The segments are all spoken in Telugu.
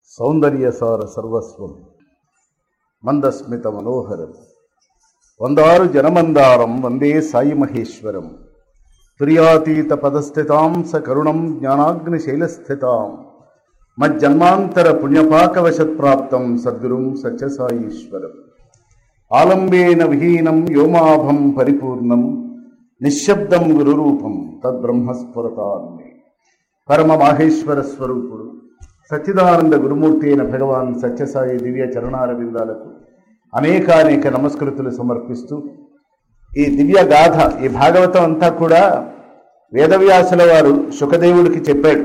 సౌందర్యసార సర్వస్వం మందస్మిత మనోహరం వందారు జనమందారం వందే సాయి మహేశ్వరం తుర్యాతీత పదస్థితాం స కరుణం జ్ఞానాగ్నిశైలస్థితాం మజ్జన్మాంతర పుణ్యపాకవశత్ప్రాప్తం సద్గురుం సత్యసాయీశ్వరం ఆలంబేన విహీనం వ్యోమాభం పరిపూర్ణం నిశ్శబ్దం గురురూపం తద్బ్రహ్మస్ఫురతాన్ని పరమ మాహేశ్వర స్వరూపుడు సచ్చిదానంద గురుమూర్తి అయిన భగవాన్ సత్యసాయి దివ్య చరణార బిందాలకు అనేకానేక నమస్కృతులు సమర్పిస్తూ ఈ దివ్య గాథ ఈ భాగవతం అంతా కూడా వేదవ్యాసుల వారు సుఖదేవుడికి చెప్పాడు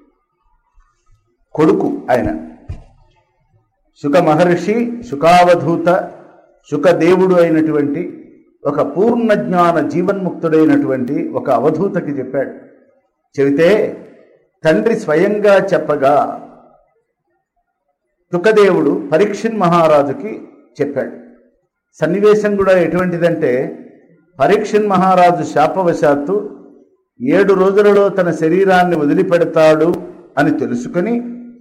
కొడుకు ఆయన శుక మహర్షి శుకావధూత శుకదేవుడు అయినటువంటి ఒక పూర్ణ జ్ఞాన జీవన్ముక్తుడైనటువంటి ఒక అవధూతకి చెప్పాడు చెబితే తండ్రి స్వయంగా చెప్పగా శుకదేవుడు పరీక్షిన్ మహారాజుకి చెప్పాడు సన్నివేశం కూడా ఎటువంటిదంటే పరీక్షిన్ మహారాజు శాపవశాత్తు ఏడు రోజులలో తన శరీరాన్ని వదిలిపెడతాడు అని తెలుసుకుని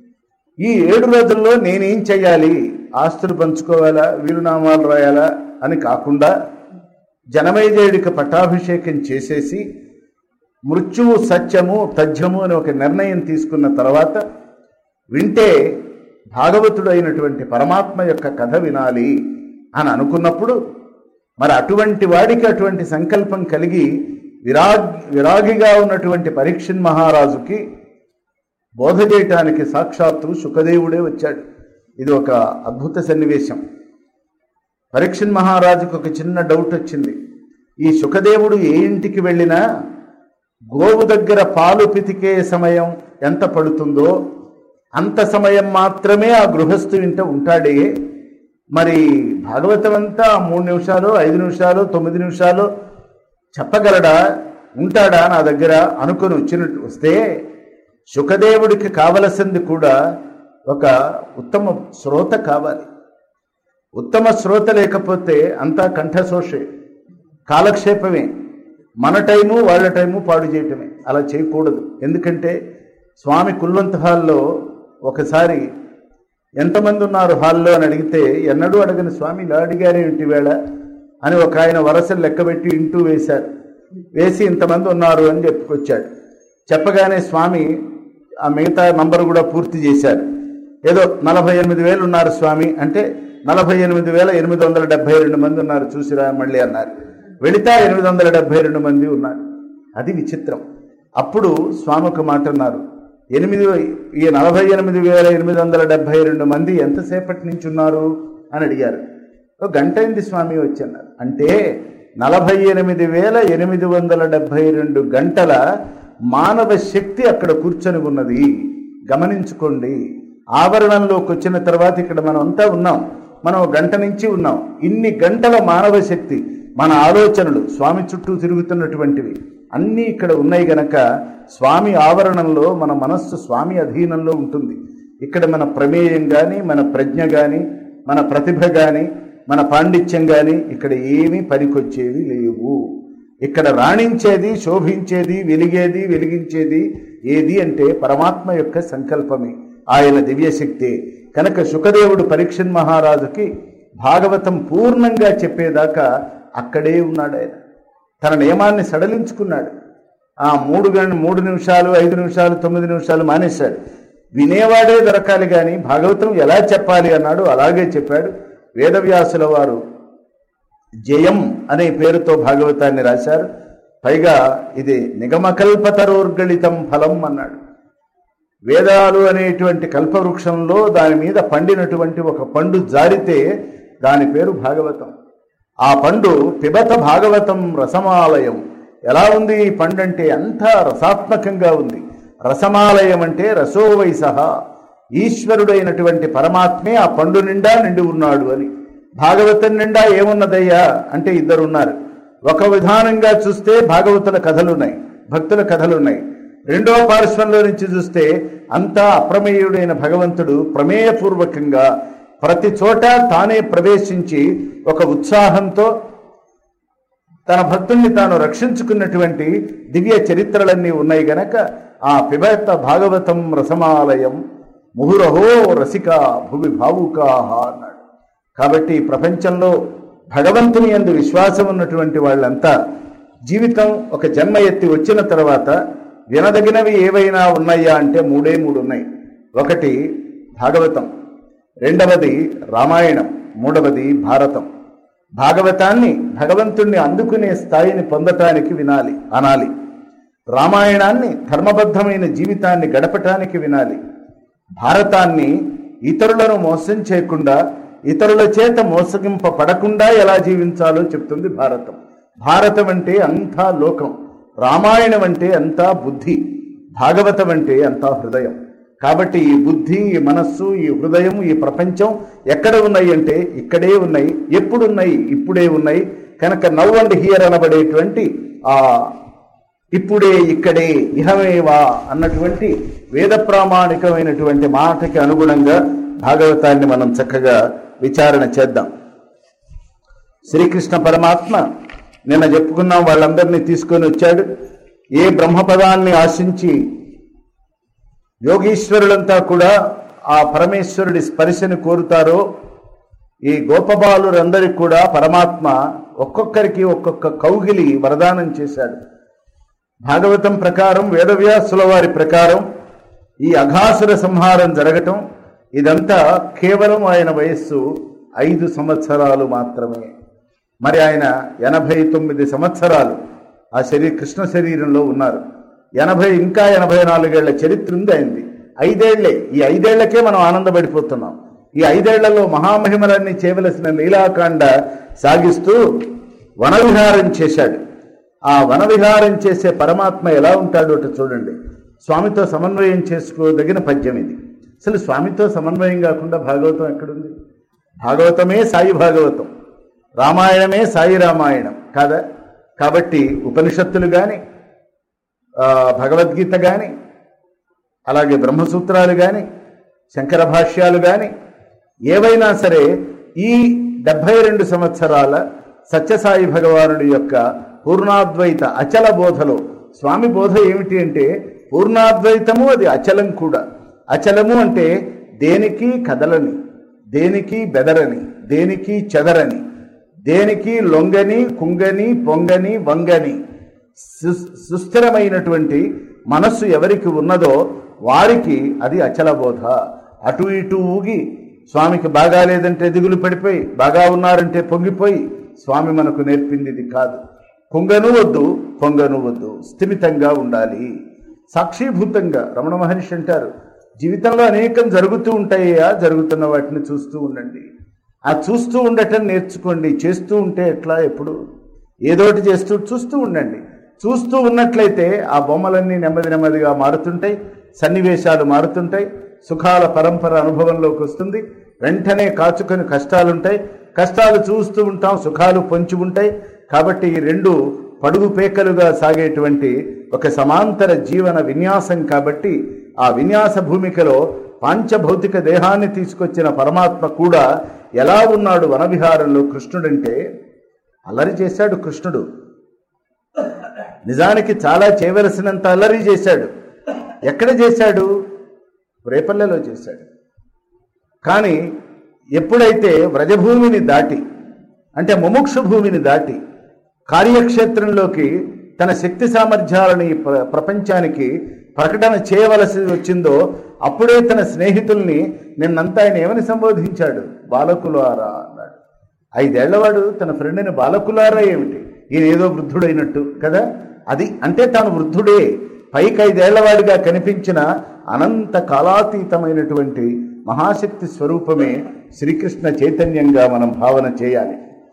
ఈ ఏడు రోజుల్లో నేనేం చెయ్యాలి ఆస్తులు పంచుకోవాలా వీరునామాలు రాయాలా అని కాకుండా జనమేజయుడికి పట్టాభిషేకం చేసేసి మృత్యువు సత్యము తథ్యము అని ఒక నిర్ణయం తీసుకున్న తర్వాత వింటే భాగవతుడు అయినటువంటి పరమాత్మ యొక్క కథ వినాలి అని అనుకున్నప్పుడు మరి అటువంటి వాడికి అటువంటి సంకల్పం కలిగి విరాగ్ విరాగిగా ఉన్నటువంటి పరీక్షణ్ మహారాజుకి బోధ చేయటానికి సాక్షాత్తు సుఖదేవుడే వచ్చాడు ఇది ఒక అద్భుత సన్నివేశం పరీక్షణ్ మహారాజుకు ఒక చిన్న డౌట్ వచ్చింది ఈ సుఖదేవుడు ఏ ఇంటికి వెళ్ళినా గోవు దగ్గర పాలు పితికే సమయం ఎంత పడుతుందో అంత సమయం మాత్రమే ఆ గృహస్థు ఇంట ఉంటాడే మరి భాగవతం అంతా మూడు నిమిషాలు ఐదు నిమిషాలు తొమ్మిది నిమిషాలు చెప్పగలడా ఉంటాడా నా దగ్గర అనుకుని వచ్చినట్టు వస్తే సుఖదేవుడికి కావలసింది కూడా ఒక ఉత్తమ శ్రోత కావాలి ఉత్తమ శ్రోత లేకపోతే అంతా కంఠశోషే కాలక్షేపమే మన టైము వాళ్ళ టైము పాడు చేయటమే అలా చేయకూడదు ఎందుకంటే స్వామి కుల్వంత్ హాల్లో ఒకసారి ఎంతమంది ఉన్నారు హాల్లో అని అడిగితే ఎన్నడూ అడగని స్వామి ఇలా అడిగారే ఇంటి వేళ అని ఒక ఆయన వరసలు లెక్కబెట్టి ఇంటూ వేశారు వేసి ఇంతమంది ఉన్నారు అని చెప్పుకొచ్చాడు చెప్పగానే స్వామి ఆ మిగతా నంబర్ కూడా పూర్తి చేశారు ఏదో నలభై ఎనిమిది వేలు ఉన్నారు స్వామి అంటే నలభై ఎనిమిది వేల ఎనిమిది వందల డెబ్బై రెండు మంది ఉన్నారు చూసిరా మళ్ళీ అన్నారు వెళితే ఎనిమిది వందల డెబ్బై రెండు మంది ఉన్నారు అది విచిత్రం అప్పుడు స్వామి ఒక మాట అన్నారు ఎనిమిది ఈ నలభై ఎనిమిది వేల ఎనిమిది వందల డెబ్బై రెండు మంది ఎంతసేపటి నుంచి ఉన్నారు అని అడిగారు ఒక గంట అయింది స్వామి వచ్చి అన్నారు అంటే నలభై ఎనిమిది వేల ఎనిమిది వందల డెబ్బై రెండు గంటల మానవ శక్తి అక్కడ కూర్చొని ఉన్నది గమనించుకోండి ఆవరణంలోకి వచ్చిన తర్వాత ఇక్కడ మనం అంతా ఉన్నాం మనం గంట నుంచి ఉన్నాం ఇన్ని గంటల మానవ శక్తి మన ఆలోచనలు స్వామి చుట్టూ తిరుగుతున్నటువంటివి అన్నీ ఇక్కడ ఉన్నాయి గనక స్వామి ఆవరణంలో మన మనస్సు స్వామి అధీనంలో ఉంటుంది ఇక్కడ మన ప్రమేయం కానీ మన ప్రజ్ఞ కానీ మన ప్రతిభ కానీ మన పాండిత్యం కానీ ఇక్కడ ఏమీ పనికొచ్చేవి లేవు ఇక్కడ రాణించేది శోభించేది వెలిగేది వెలిగించేది ఏది అంటే పరమాత్మ యొక్క సంకల్పమే ఆయన దివ్యశక్తి కనుక సుఖదేవుడు పరీక్షన్ మహారాజుకి భాగవతం పూర్ణంగా చెప్పేదాకా అక్కడే ఉన్నాడు ఆయన తన నియమాన్ని సడలించుకున్నాడు ఆ మూడు గంట మూడు నిమిషాలు ఐదు నిమిషాలు తొమ్మిది నిమిషాలు మానేశాడు వినేవాడే దొరకాలి కానీ భాగవతం ఎలా చెప్పాలి అన్నాడు అలాగే చెప్పాడు వేదవ్యాసుల వారు జయం అనే పేరుతో భాగవతాన్ని రాశారు పైగా ఇది నిగమకల్పతరోర్గళితం ఫలం అన్నాడు వేదాలు అనేటువంటి కల్పవృక్షంలో దాని మీద పండినటువంటి ఒక పండు జారితే దాని పేరు భాగవతం ఆ పండు పిబత భాగవతం రసమాలయం ఎలా ఉంది ఈ పండు అంటే అంతా రసాత్మకంగా ఉంది రసమాలయం అంటే రసోవై సహా ఈశ్వరుడైనటువంటి పరమాత్మే ఆ పండు నిండా నిండి ఉన్నాడు అని భాగవతం నిండా ఏమున్నదయ్యా అంటే ఇద్దరు ఉన్నారు ఒక విధానంగా చూస్తే భాగవతుల కథలున్నాయి భక్తుల కథలున్నాయి రెండవ పార్శ్వంలో నుంచి చూస్తే అంతా అప్రమేయుడైన భగవంతుడు ప్రమేయపూర్వకంగా ప్రతి చోట తానే ప్రవేశించి ఒక ఉత్సాహంతో తన భక్తుల్ని తాను రక్షించుకున్నటువంటి దివ్య చరిత్రలన్నీ ఉన్నాయి గనక ఆ పిబత భాగవతం రసమాలయం ముహురహో రసిక భువి భావుకాహ అన్నాడు కాబట్టి ఈ ప్రపంచంలో భగవంతుని యందు విశ్వాసం ఉన్నటువంటి వాళ్ళంతా జీవితం ఒక జన్మ ఎత్తి వచ్చిన తర్వాత వినదగినవి ఏవైనా ఉన్నాయా అంటే మూడే మూడు ఉన్నాయి ఒకటి భాగవతం రెండవది రామాయణం మూడవది భారతం భాగవతాన్ని భగవంతుణ్ణి అందుకునే స్థాయిని పొందటానికి వినాలి అనాలి రామాయణాన్ని ధర్మబద్ధమైన జీవితాన్ని గడపటానికి వినాలి భారతాన్ని ఇతరులను మోసం చేయకుండా ఇతరుల చేత మోసగింపబడకుండా ఎలా జీవించాలో చెప్తుంది భారతం భారతం అంటే అంతా లోకం రామాయణం అంటే అంతా బుద్ధి భాగవతం అంటే అంతా హృదయం కాబట్టి ఈ బుద్ధి ఈ మనస్సు ఈ హృదయం ఈ ప్రపంచం ఎక్కడ ఉన్నాయి అంటే ఇక్కడే ఉన్నాయి ఎప్పుడున్నాయి ఇప్పుడే ఉన్నాయి కనుక నవ్ అండ్ హియర్ అనబడేటువంటి ఆ ఇప్పుడే ఇక్కడే ఇహమేవా అన్నటువంటి వేద ప్రామాణికమైనటువంటి మాటకి అనుగుణంగా భాగవతాన్ని మనం చక్కగా విచారణ చేద్దాం శ్రీకృష్ణ పరమాత్మ నిన్న చెప్పుకున్నాం వాళ్ళందరినీ తీసుకొని వచ్చాడు ఏ బ్రహ్మపదాన్ని ఆశించి యోగీశ్వరులంతా కూడా ఆ పరమేశ్వరుడి స్పర్శని కోరుతారో ఈ గోపబాలురందరికి కూడా పరమాత్మ ఒక్కొక్కరికి ఒక్కొక్క కౌగిలి వరదానం చేశాడు భాగవతం ప్రకారం వేదవ్యాసుల వారి ప్రకారం ఈ అఘాసుర సంహారం జరగటం ఇదంతా కేవలం ఆయన వయస్సు ఐదు సంవత్సరాలు మాత్రమే మరి ఆయన ఎనభై తొమ్మిది సంవత్సరాలు ఆ శరీర కృష్ణ శరీరంలో ఉన్నారు ఎనభై ఇంకా ఎనభై నాలుగేళ్ల చరిత్ర ఉంది ఆయనది ఐదేళ్లే ఈ ఐదేళ్లకే మనం ఆనందపడిపోతున్నాం ఈ ఐదేళ్లలో మహామహిమలన్నీ చేయవలసిన లీలాకాండ సాగిస్తూ వనవిహారం చేశాడు ఆ వనవిహారం చేసే పరమాత్మ ఎలా ఉంటాడో అటు చూడండి స్వామితో సమన్వయం చేసుకోదగిన పద్యం ఇది అసలు స్వామితో సమన్వయం కాకుండా భాగవతం ఎక్కడుంది భాగవతమే సాయి భాగవతం రామాయణమే సాయి రామాయణం కాదా కాబట్టి ఉపనిషత్తులు కానీ భగవద్గీత కానీ అలాగే బ్రహ్మసూత్రాలు కానీ శంకర భాష్యాలు కానీ ఏవైనా సరే ఈ డెబ్భై రెండు సంవత్సరాల సత్యసాయి భగవానుడి యొక్క పూర్ణాద్వైత అచల బోధలో స్వామి బోధ ఏమిటి అంటే పూర్ణాద్వైతము అది అచలం కూడా అచలము అంటే దేనికి కదలని దేనికి బెదరని దేనికి చెదరని దేనికి లొంగని కుంగని పొంగని వంగని సు- సుస్థిరమైనటువంటి మనస్సు ఎవరికి ఉన్నదో వారికి అది అచల బోధ అటు ఇటు ఊగి స్వామికి బాగా లేదంటే దిగులు పడిపోయి బాగా ఉన్నారంటే పొంగిపోయి స్వామి మనకు నేర్పింది ఇది కాదు కుంగను వద్దు పొంగను వద్దు స్థిమితంగా ఉండాలి సాక్షిభూతంగా రమణ మహర్షి అంటారు జీవితంలో అనేకం జరుగుతూ ఉంటాయా జరుగుతున్న వాటిని చూస్తూ ఉండండి ఆ చూస్తూ ఉండటం నేర్చుకోండి చేస్తూ ఉంటే ఎట్లా ఎప్పుడు ఏదోటి చేస్తూ చూస్తూ ఉండండి చూస్తూ ఉన్నట్లయితే ఆ బొమ్మలన్నీ నెమ్మది నెమ్మదిగా మారుతుంటాయి సన్నివేశాలు మారుతుంటాయి సుఖాల పరంపర అనుభవంలోకి వస్తుంది వెంటనే కాచుకొని కష్టాలుంటాయి కష్టాలు చూస్తూ ఉంటాం సుఖాలు పొంచి ఉంటాయి కాబట్టి ఈ రెండు పడుగు పేకలుగా సాగేటువంటి ఒక సమాంతర జీవన విన్యాసం కాబట్టి ఆ విన్యాస భూమికలో పాంచభౌతిక దేహాన్ని తీసుకొచ్చిన పరమాత్మ కూడా ఎలా ఉన్నాడు వనవిహారంలో కృష్ణుడంటే అల్లరి చేశాడు కృష్ణుడు నిజానికి చాలా చేయవలసినంత అల్లరి చేశాడు ఎక్కడ చేశాడు రేపల్లెలో చేశాడు కానీ ఎప్పుడైతే వ్రజభూమిని దాటి అంటే ముముక్ష భూమిని దాటి కార్యక్షేత్రంలోకి తన శక్తి సామర్థ్యాలని ప్ర- ప్రపంచానికి ప్రకటన చేయవలసి వచ్చిందో అప్పుడే తన స్నేహితుల్ని నిన్నంతా ఆయన ఏమని సంబోధించాడు బాలకులారా అన్నాడు ఐదేళ్లవాడు తన ఫ్రెండ్ని బాలకులారా ఏమిటి ఈయన ఏదో వృద్ధుడైనట్టు కదా అది అంటే తాను వృద్ధుడే పైకి ఐదేళ్లవాడిగా కనిపించిన అనంత కాలాతీతమైనటువంటి మహాశక్తి స్వరూపమే శ్రీకృష్ణ చైతన్యంగా మనం భావన చేయాలి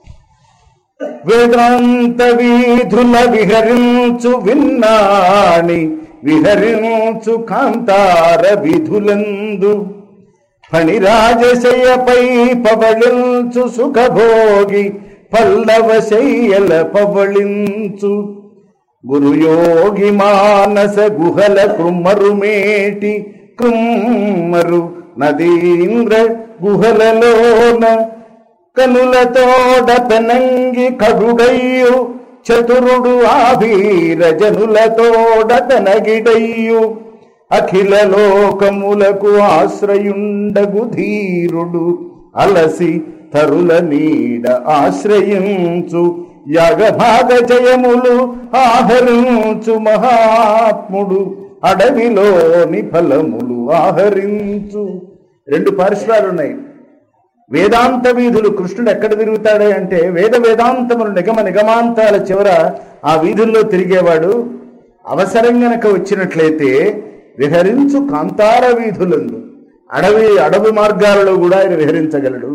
వేదాంత వీధుల విహరించు విన్నాని విహరించు కాంతార విధులందు ఫణిరాజశయ్యపై పవళించు సుఖభోగి పల్లవ శయ్యల పవళించు గురుయోగి మానస గుహల కృమ్మరుమేటి కృమ్మరు నదీంద్ర గుహలలోన కనులతోడ పెనంగి కడుడయ్యు చతురుడు ఆభీర జనులతోడ తనగిడయ్యు అఖిల లోకములకు ఆశ్రయుండగు ధీరుడు అలసి తరుల నీడ ఆశ్రయించు యాగభాగ జయములు ఆహరించు మహాత్ముడు అడవిలోని ఫలములు ఆహరించు రెండు పార్శ్వాలు ఉన్నాయి వేదాంత వీధులు కృష్ణుడు ఎక్కడ తిరుగుతాడే అంటే వేద వేదాంతములు నిగమ నిగమాంతాల చివర ఆ వీధుల్లో తిరిగేవాడు అవసరం గనక వచ్చినట్లయితే విహరించు కాంతార వీధులందు అడవి అడవి మార్గాలలో కూడా ఆయన విహరించగలడు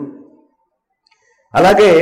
అలాగే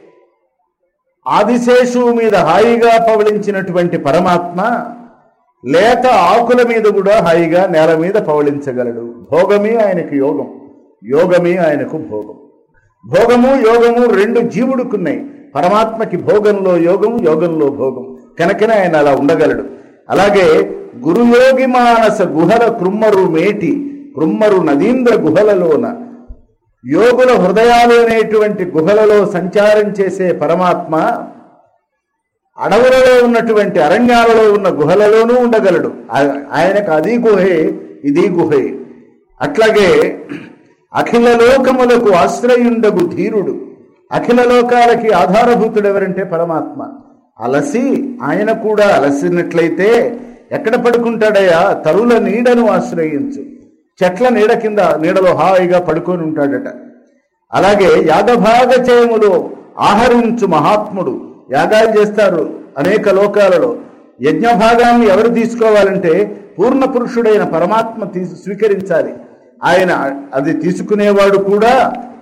ఆదిశేషువు మీద హాయిగా పవళించినటువంటి పరమాత్మ లేత ఆకుల మీద కూడా హాయిగా నేల మీద పవళించగలడు భోగమే ఆయనకు యోగం యోగమే ఆయనకు భోగం భోగము యోగము రెండు జీవుడుకున్నాయి పరమాత్మకి భోగంలో యోగం యోగంలో భోగం కనుకనే ఆయన అలా ఉండగలడు అలాగే గురుయోగి మానస గుహల కృమ్మరు మేటి కృమ్మరు నదీంద్ర గుహలలోన యోగుల హృదయాలు అనేటువంటి గుహలలో సంచారం చేసే పరమాత్మ అడవులలో ఉన్నటువంటి అరణ్యాలలో ఉన్న గుహలలోనూ ఉండగలడు ఆ- ఆయనకు అది గుహే ఇది గుహే అట్లాగే అఖిల లోకములకు ఆశ్రయుండగు ధీరుడు అఖిల లోకాలకి ఆధారభూతుడు ఎవరంటే పరమాత్మ అలసి ఆయన కూడా అలసినట్లయితే ఎక్కడ పడుకుంటాడయ్యా తరుల నీడను ఆశ్రయించు చెట్ల నీడ కింద నీడలో హాయిగా పడుకొని ఉంటాడట అలాగే యాగభాగ చేయములు ఆహరించు మహాత్ముడు యాగాలు చేస్తారు అనేక లోకాలలో యజ్ఞభాగాన్ని ఎవరు తీసుకోవాలంటే పూర్ణ పురుషుడైన పరమాత్మ తీసు స్వీకరించాలి ఆయన అది తీసుకునేవాడు కూడా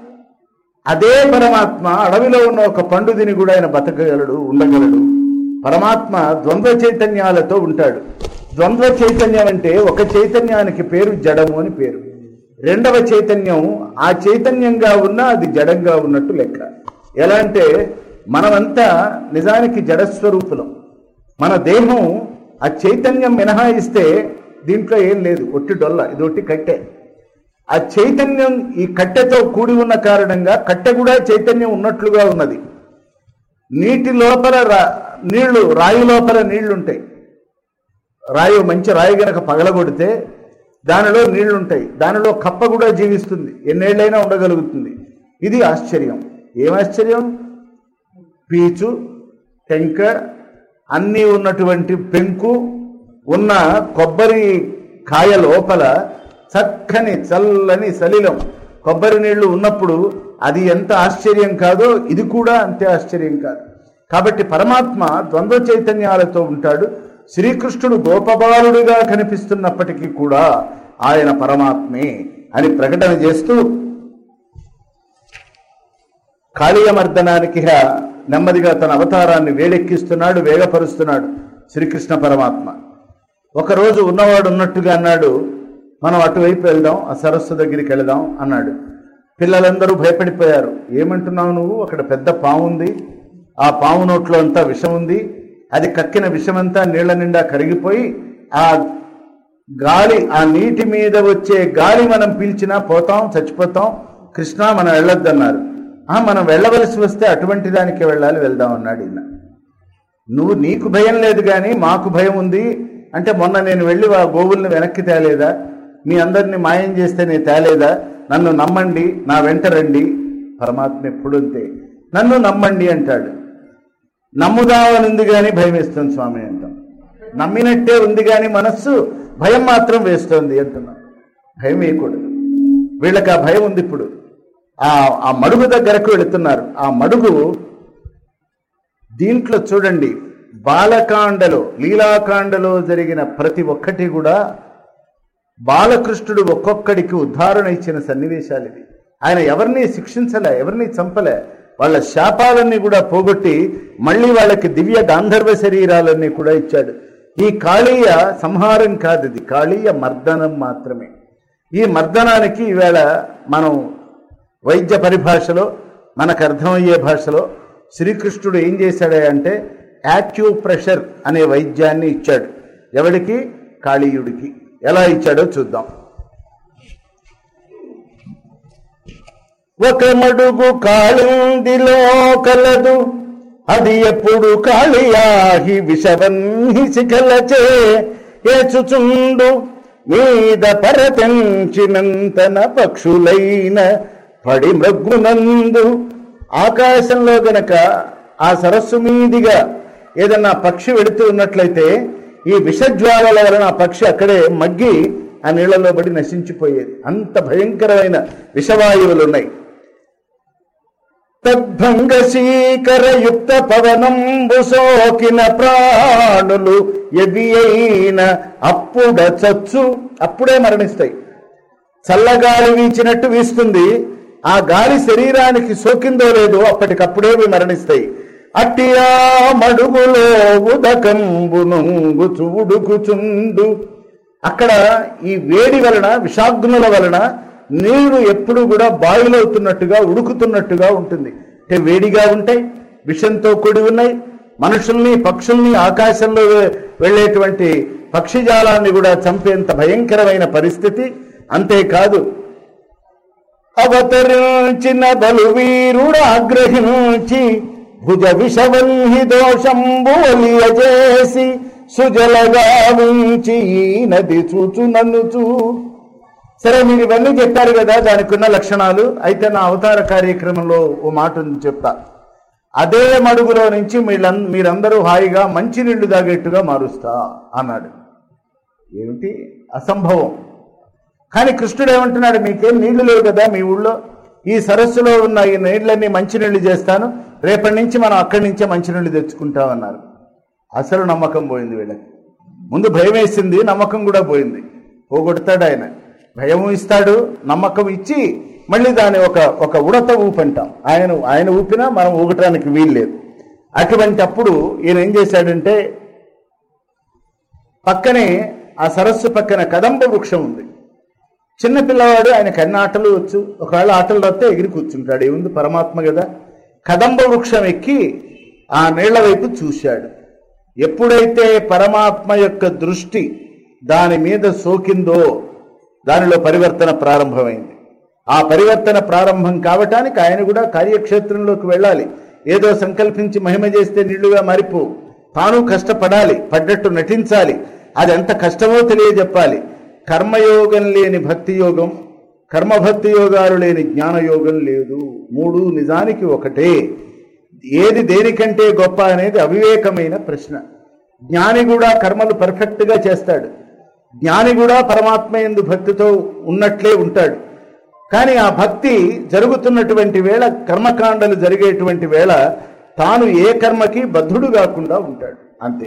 అదే పరమాత్మ అడవిలో ఉన్న ఒక పండుదిని కూడా ఆయన బతకగలడు ఉండగలడు పరమాత్మ ద్వంద్వ చైతన్యాలతో ఉంటాడు ద్వంద్వ చైతన్యం అంటే ఒక చైతన్యానికి పేరు జడము అని పేరు రెండవ చైతన్యం ఆ చైతన్యంగా ఉన్నా అది జడంగా ఉన్నట్టు లెక్క ఎలా అంటే మనమంతా నిజానికి జడస్వరూపులం మన దేహం ఆ చైతన్యం మినహాయిస్తే దీంట్లో ఏం లేదు ఒట్టి డొల్ల ఇది ఒట్టి కట్టె ఆ చైతన్యం ఈ కట్టెతో కూడి ఉన్న కారణంగా కట్టె కూడా చైతన్యం ఉన్నట్లుగా ఉన్నది నీటి లోపల రా నీళ్లు రాయి లోపల నీళ్లు ఉంటాయి రాయి మంచి రాయి గనక పగలగొడితే దానిలో నీళ్లు ఉంటాయి దానిలో కప్ప కూడా జీవిస్తుంది ఎన్నేళ్ళైనా ఉండగలుగుతుంది ఇది ఆశ్చర్యం ఏం ఆశ్చర్యం పీచు టెంక అన్నీ ఉన్నటువంటి పెంకు ఉన్న కొబ్బరి కాయ లోపల చక్కని చల్లని సలిలం కొబ్బరి నీళ్లు ఉన్నప్పుడు అది ఎంత ఆశ్చర్యం కాదో ఇది కూడా అంతే ఆశ్చర్యం కాదు కాబట్టి పరమాత్మ ద్వంద్వ చైతన్యాలతో ఉంటాడు శ్రీకృష్ణుడు గోపబాలుడిగా కనిపిస్తున్నప్పటికీ కూడా ఆయన పరమాత్మే అని ప్రకటన చేస్తూ కాళీయమర్దనానికి నెమ్మదిగా తన అవతారాన్ని వేడెక్కిస్తున్నాడు వేగపరుస్తున్నాడు శ్రీకృష్ణ పరమాత్మ ఒకరోజు ఉన్నవాడు ఉన్నట్టుగా అన్నాడు మనం అటువైపు వెళ్దాం ఆ సరస్సు దగ్గరికి వెళదాం అన్నాడు పిల్లలందరూ భయపడిపోయారు ఏమంటున్నావు నువ్వు అక్కడ పెద్ద పాము ఉంది ఆ పాము నోట్లో అంతా విషం ఉంది అది కక్కిన విషమంతా నీళ్ల నిండా కరిగిపోయి ఆ గాలి ఆ నీటి మీద వచ్చే గాలి మనం పీల్చినా పోతాం చచ్చిపోతాం కృష్ణ మనం వెళ్ళొద్దన్నారు ఆ మనం వెళ్ళవలసి వస్తే అటువంటి దానికి వెళ్ళాలి వెళ్దాం అన్నాడు ఈయన నువ్వు నీకు భయం లేదు కానీ మాకు భయం ఉంది అంటే మొన్న నేను వెళ్ళి ఆ గోవుల్ని వెనక్కి తేలేదా మీ అందరిని మాయం చేస్తే నేను తేలేదా నన్ను నమ్మండి నా వెంట రండి పరమాత్మ ఎప్పుడు అంతే నన్ను నమ్మండి అంటాడు నమ్ముదామని ఉంది కానీ భయం వేస్తుంది స్వామి అంటాం నమ్మినట్టే ఉంది కానీ మనస్సు భయం మాత్రం వేస్తోంది అంటున్నాం భయం వేయకూడదు వీళ్ళకి ఆ భయం ఉంది ఇప్పుడు ఆ ఆ మడుగు దగ్గరకు వెళుతున్నారు ఆ మడుగు దీంట్లో చూడండి బాలకాండలో లీలాకాండలో జరిగిన ప్రతి ఒక్కటి కూడా బాలకృష్ణుడు ఒక్కొక్కడికి ఉద్ధారణ ఇచ్చిన సన్నివేశాలు ఇవి ఆయన ఎవరిని శిక్షించలే ఎవరిని చంపలే వాళ్ళ శాపాలన్నీ కూడా పోగొట్టి మళ్ళీ వాళ్ళకి దివ్య గాంధర్వ శరీరాలన్నీ కూడా ఇచ్చాడు ఈ కాళీయ సంహారం కాదు ఇది కాళీయ మర్దనం మాత్రమే ఈ మర్దనానికి ఈవేళ మనం వైద్య పరిభాషలో మనకు అర్థమయ్యే భాషలో శ్రీకృష్ణుడు ఏం చేశాడు అంటే యాక్యూ ప్రెషర్ అనే వైద్యాన్ని ఇచ్చాడు ఎవడికి కాళీయుడికి ఎలా ఇచ్చాడో చూద్దాం ఒక మడుగు కాళిందిలో కలదు అది ఎప్పుడు కాళియాహి విషవన్హి శిఖలచే ఏచుచుండు మీద పరతంచినంతన పక్షులైన పడి మృగ్గునందు ఆకాశంలో గనక ఆ సరస్సు మీదిగా ఏదన్నా పక్షి వెళుతూ ఉన్నట్లయితే ఈ విషజ్వాలల వలన ఆ పక్షి అక్కడే మగ్గి ఆ నీళ్లలో పడి నశించిపోయేది అంత భయంకరమైన విషవాయువులు ఉన్నాయి తద్భంగశీకరయుక్త పవనంబు సోకిన ప్రాణులు ఎవి అయిన అప్పుడ చచ్చు అప్పుడే మరణిస్తాయి చల్లగాలి వీచినట్టు వీస్తుంది ఆ గాలి శరీరానికి సోకిందో లేదో అప్పటికప్పుడే అవి మరణిస్తాయి అట్టియా మడుగులో ఉదకంబు నొంగుచు ఉడుకుచుండు అక్కడ ఈ వేడి వలన విషాగ్నుల వలన నీరు ఎప్పుడు కూడా బాయిలవుతున్నట్టుగా ఉడుకుతున్నట్టుగా ఉంటుంది అంటే వేడిగా ఉంటాయి విషంతో కూడి ఉన్నాయి మనుషుల్ని పక్షుల్ని ఆకాశంలో వె- వెళ్ళేటువంటి పక్షిజాలాన్ని కూడా చంపేంత భయంకరమైన పరిస్థితి అంతేకాదు అవతరించిన బలువీరుడు ఆగ్రహించి భుజ విషవల్హి దోషంబు ఒలియజేసి సుజలగా ఉంచి ఈ నది చూచు నన్నుచూ సరే మీరు ఇవన్నీ చెప్పారు కదా దానికి ఉన్న లక్షణాలు అయితే నా అవతార కార్యక్రమంలో ఓ మాట ఉంది చెప్తా అదే మడుగులో నుంచి మీళ్ళం- మీరందరూ హాయిగా మంచినీళ్లు తాగేట్టుగా మారుస్తా అన్నాడు ఏమిటి అసంభవం కానీ కృష్ణుడు ఏమంటున్నాడు మీకేం నీళ్లు లేవు కదా మీ ఊళ్ళో ఈ సరస్సులో ఉన్న ఈ నీళ్ళన్నీ మంచినీళ్ళు చేస్తాను రేపటి నుంచి మనం అక్కడి నుంచే మంచినీళ్ళు తెచ్చుకుంటామన్నారు అసలు నమ్మకం పోయింది వీళ్ళకి ముందు భయం వేసింది నమ్మకం కూడా పోయింది పోగొడతాడు ఆయన భయం ఇస్తాడు నమ్మకం ఇచ్చి మళ్ళీ దాని ఒక ఒక ఉడత ఊపంటాం ఆయన ఆయన ఊపినా మనం ఊగటానికి వీలు లేదు అటువంటి అప్పుడు ఈయన ఏం చేశాడంటే పక్కనే ఆ సరస్సు పక్కన కదంబ వృక్షం ఉంది చిన్న పిల్లవాడు ఆయనకు అన్ని ఆటలు వచ్చు ఒకవేళ ఆటలు వస్తే ఎగిరి కూర్చుంటాడు ఏముంది పరమాత్మ కదా కదంబ వృక్షం ఎక్కి ఆ నీళ్ల వైపు చూశాడు ఎప్పుడైతే పరమాత్మ యొక్క దృష్టి దాని మీద సోకిందో దానిలో పరివర్తన ప్రారంభమైంది ఆ పరివర్తన ప్రారంభం కావటానికి ఆయన కూడా కార్యక్షేత్రంలోకి వెళ్ళాలి ఏదో సంకల్పించి మహిమ చేస్తే నీళ్లుగా మారిపో తాను కష్టపడాలి పడ్డట్టు నటించాలి అది ఎంత కష్టమో తెలియజెప్పాలి కర్మయోగం లేని భక్తి యోగం కర్మభక్తి యోగాలు లేని జ్ఞానయోగం లేదు మూడు నిజానికి ఒకటే ఏది దేనికంటే గొప్ప అనేది అవివేకమైన ప్రశ్న జ్ఞాని కూడా కర్మలు పర్ఫెక్ట్గా చేస్తాడు జ్ఞాని కూడా పరమాత్మ ఎందు భక్తితో ఉన్నట్లే ఉంటాడు కానీ ఆ భక్తి జరుగుతున్నటువంటి వేళ కర్మకాండలు జరిగేటువంటి వేళ తాను ఏ కర్మకి బద్ధుడు కాకుండా ఉంటాడు అంతే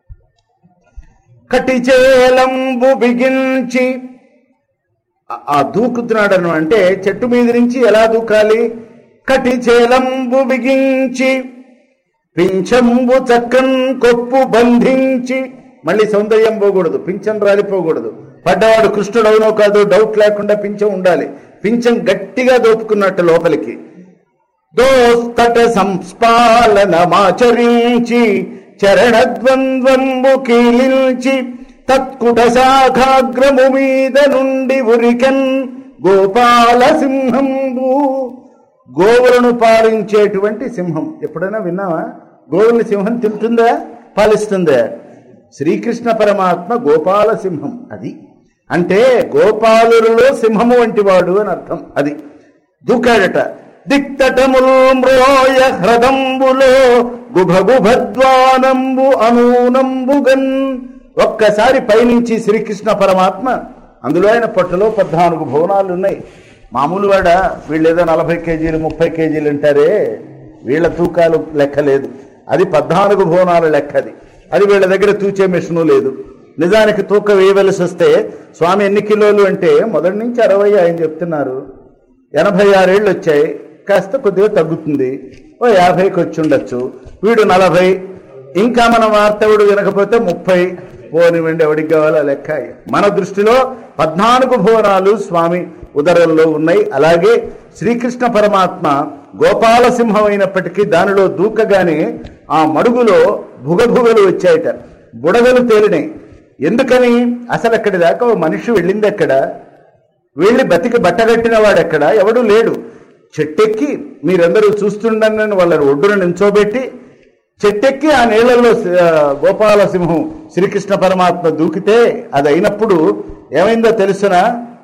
కటిచేలంబు బిగించి ఆ- ఆ దూకుతున్నాడను అంటే చెట్టు మీద నుంచి ఎలా దూకాలి కటిచేలంబు బిగించి పింఛంబు చక్కన్ కొప్పు బంధించి మళ్ళీ సౌందర్యం పోకూడదు పింఛం రాలిపోకూడదు పడ్డవాడు కృష్ణుడు అవునో కాదో డౌట్ లేకుండా పింఛం ఉండాలి పింఛం గట్టిగా దోపుకున్నట్టు లోపలికి దోస్తట సంస్పాలనమాచరించి చరణద్వంద్వంబు కీలించి తత్కుట శాఖాగ్రము మీద నుండి ఉరికన్ గోపాల సింహంబు గోవులను పాలించేటువంటి సింహం ఎప్పుడైనా విన్నావా గోవుల్ని సింహం తింటుందా పాలిస్తుందా శ్రీకృష్ణ పరమాత్మ గోపాల సింహం అది అంటే గోపాలులలో సింహము వంటి వాడు అని అర్థం అది దూకాడట దిక్తటముల్ మ్రోయ హ్రదంబులో గుభగుభద్వానంబు అనూనంబుగన్ ఒక్కసారి పైనుంచి శ్రీకృష్ణ పరమాత్మ అందులో ఆయన పొట్టలో పద్నాలుగు భువనాలు ఉన్నాయి మామూలు వాడ వీళ్ళు ఏదో నలభై కేజీలు ముప్పై కేజీలు అంటారే వీళ్ళ తూకాలు లెక్క లేదు అది పద్నాలుగు భువనాల లెక్క అది అది వీళ్ళ దగ్గర తూచే మిషను లేదు నిజానికి తూకం వేయవలసి వస్తే స్వామి ఎన్ని కిలోలు అంటే మొదటి నుంచి అరవై ఆయన చెప్తున్నారు ఎనభై ఆరేళ్ళు వచ్చాయి కాస్త కొద్దిగా తగ్గుతుంది ఓ యాభైకి వచ్చి ఉండొచ్చు వీడు నలభై ఇంకా మన వార్తవుడు వినకపోతే ముప్పై పోనివ్వండి ఎవడికి కావాలో ఆ లెక్క మన దృష్టిలో పద్నాలుగు భువనాలు స్వామి ఉదరంలో ఉన్నాయి అలాగే శ్రీకృష్ణ పరమాత్మ గోపాల సింహం అయినప్పటికీ దానిలో దూకగానే ఆ మడుగులో భుగభుగలు వచ్చాయట బుడగలు తేలినాయి ఎందుకని అసలు అక్కడి దాకా ఓ మనిషి వెళ్ళింది ఎక్కడ వెళ్ళి బతికి బట్టగట్టిన వాడెక్కడ ఎవడు లేడు చెట్టెక్కి మీరందరూ చూస్తుండని వాళ్ళని ఒడ్డున నించోబెట్టి చెట్టెక్కి ఆ నీళ్లలో ఆ, గోపాలసింహం శ్రీకృష్ణ పరమాత్మ దూకితే అది అయినప్పుడు ఏమైందో తెలుసునా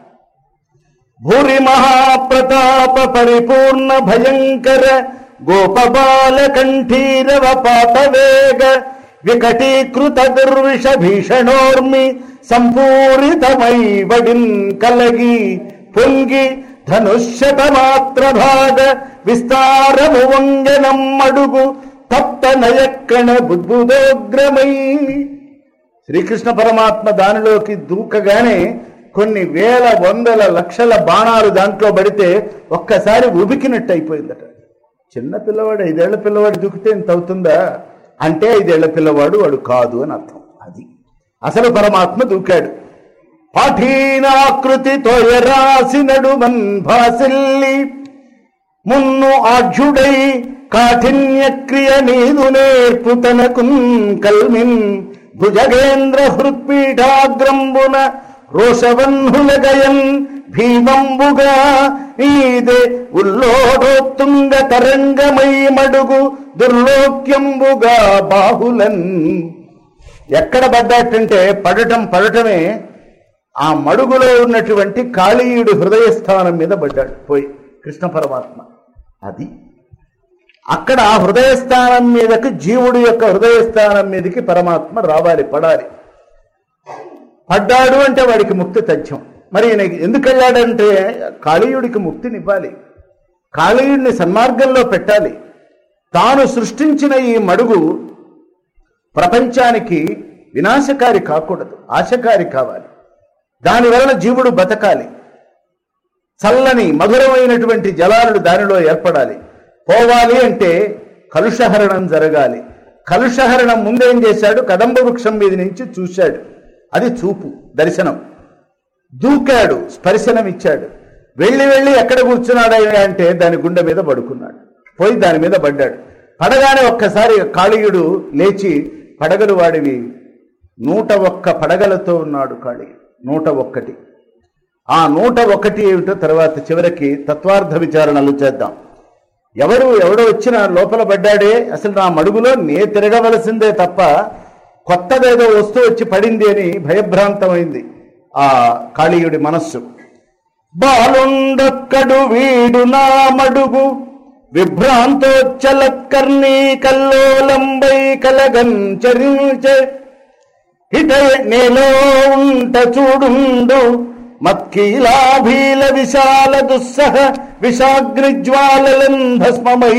భూరి మహాప్రతాప పరిపూర్ణ భయంకర గోపబాల కంఠీరవ పాతవేగ వికటీకృత దుర్విష భీషణోర్మి సంపూరితమై వడిన్ కలగి పొంగి ధనుష్యత మాత్ర భాగ విస్తారము వంగనం అడుగు తప్త నయక్కణ బుద్బుదోగ్రమై శ్రీకృష్ణ పరమాత్మ దానిలోకి దూకగానే కొన్ని వేల వందల లక్షల బాణాలు దాంట్లో పడితే ఒక్కసారి ఉబికినట్టు అయిపోయిందట చిన్న పిల్లవాడు ఐదేళ్ల పిల్లవాడు దూకితే ఇంత అవుతుందా అంటే ఐదేళ్ల పిల్లవాడు వాడు కాదు అని అర్థం అది అసలు పరమాత్మ దూకాడు పాఠీనాకృతితో ఎరాసినడు మన్ భాసిల్లి మున్ను ఆఢ్యుడై కాఠిన్య క్రియ నీదు నేర్పు తనకున్ కల్మిన్ భుజగేంద్ర హృత్పీఠాగ్రంబున రోషవన్హుల గయన్ భీమంబుగా ఈదే ఉల్లోడోత్తుంగ తరంగమై మడుగు దుర్లోక్యంబుగా బాహులన్ ఎక్కడ పడ్డాటంటే పడటం పడటమే ఆ మడుగులో ఉన్నటువంటి కాళీయుడి హృదయస్థానం మీద పడ్డాడు పోయి కృష్ణ పరమాత్మ అది అక్కడ ఆ హృదయస్థానం మీదకి జీవుడి యొక్క హృదయస్థానం మీదకి పరమాత్మ రావాలి పడాలి పడ్డాడు అంటే వాడికి ముక్తి తథ్యం మరి ఈయన ఎందుకు వెళ్ళాడంటే కాళీయుడికి ముక్తినివ్వాలి కాళీయుడిని సన్మార్గంలో పెట్టాలి తాను సృష్టించిన ఈ మడుగు ప్రపంచానికి వినాశకారి కాకూడదు ఆశకారి కావాలి దాని వలన జీవుడు బతకాలి చల్లని మధురమైనటువంటి జలాలు దానిలో ఏర్పడాలి పోవాలి అంటే కలుషహరణం జరగాలి కలుషహరణం ముందేం చేశాడు కదంబ వృక్షం మీద నుంచి చూశాడు అది చూపు దర్శనం దూకాడు స్పర్శనం ఇచ్చాడు వెళ్ళి వెళ్ళి ఎక్కడ కూర్చున్నాడు అంటే దాని గుండె మీద పడుకున్నాడు పోయి దాని మీద పడ్డాడు పడగానే ఒక్కసారి కాళీయుడు లేచి పడగలు వాడివి నూట ఒక్క పడగలతో ఉన్నాడు కాళీయుడు నూట ఒక్కటి ఆ నూట ఒకటి ఏమిటో తర్వాత చివరికి తత్వార్థ విచారణలు చేద్దాం ఎవరు ఎవడో వచ్చినా లోపల పడ్డాడే అసలు నా మడుగులో నే తిరగవలసిందే తప్ప కొత్తదేదో వస్తువు వచ్చి పడింది అని భయభ్రాంతమైంది ఆ కాళీయుడి మనస్సు బాలుండొక్కడు వీడు నా మడుగు విభ్రాంతోచ్చలత్కర్ణీ కల్లోలంబై కలగంచరించే హిట నేలో ఉంట చూడుండు మత్కీలాభీల విశాల దుస్సహ విషాగ్నిజ్వాలలం భస్మమై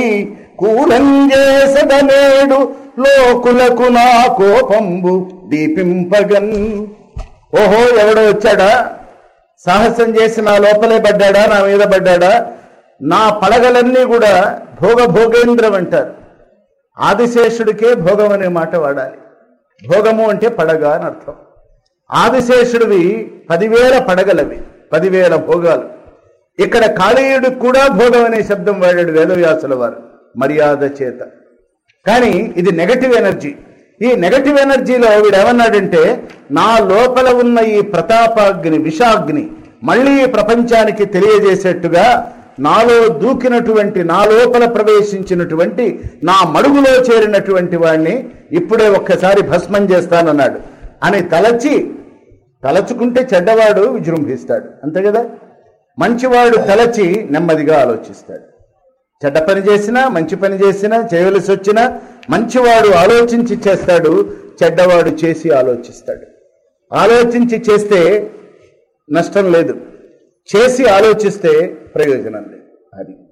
కూలంజేసదనేడు లోకులకు నా కోపంబు దీపింపగన్ ఓహో ఎవడో వచ్చాడా సాహసం చేసి నా లోపలే పడ్డాడా నా మీద పడ్డాడా నా పడగలన్నీ కూడా భోగ భోగేంద్రం అంటారు ఆదిశేషుడికే భోగం అనే మాట వాడాలి భోగము అంటే పడగ అని అర్థం ఆదిశేషుడివి పదివేల పడగలవి పదివేల భోగాలు ఇక్కడ కాళీయుడికి కూడా భోగం అనే శబ్దం వాడాడు వేదవ్యాసుల వారు మర్యాద చేత కానీ ఇది నెగటివ్ ఎనర్జీ ఈ నెగటివ్ ఎనర్జీలో వీడు ఏమన్నాడంటే నా లోపల ఉన్న ఈ ప్రతాపాగ్ని విషాగ్ని మళ్ళీ ఈ ప్రపంచానికి తెలియజేసేట్టుగా నాలో దూకినటువంటి నా లోపల ప్రవేశించినటువంటి నా మడుగులో చేరినటువంటి వాడిని ఇప్పుడే ఒక్కసారి భస్మం చేస్తానన్నాడు అని తలచి తలచుకుంటే చెడ్డవాడు విజృంభిస్తాడు అంతే కదా మంచివాడు తలచి నెమ్మదిగా ఆలోచిస్తాడు చెడ్డ పని చేసినా మంచి పని చేసినా చేయవలసి వచ్చినా మంచివాడు ఆలోచించి చేస్తాడు చెడ్డవాడు చేసి ఆలోచిస్తాడు ఆలోచించి చేస్తే నష్టం లేదు చేసి ఆలోచిస్తే ప్రయోజనం లేదు అది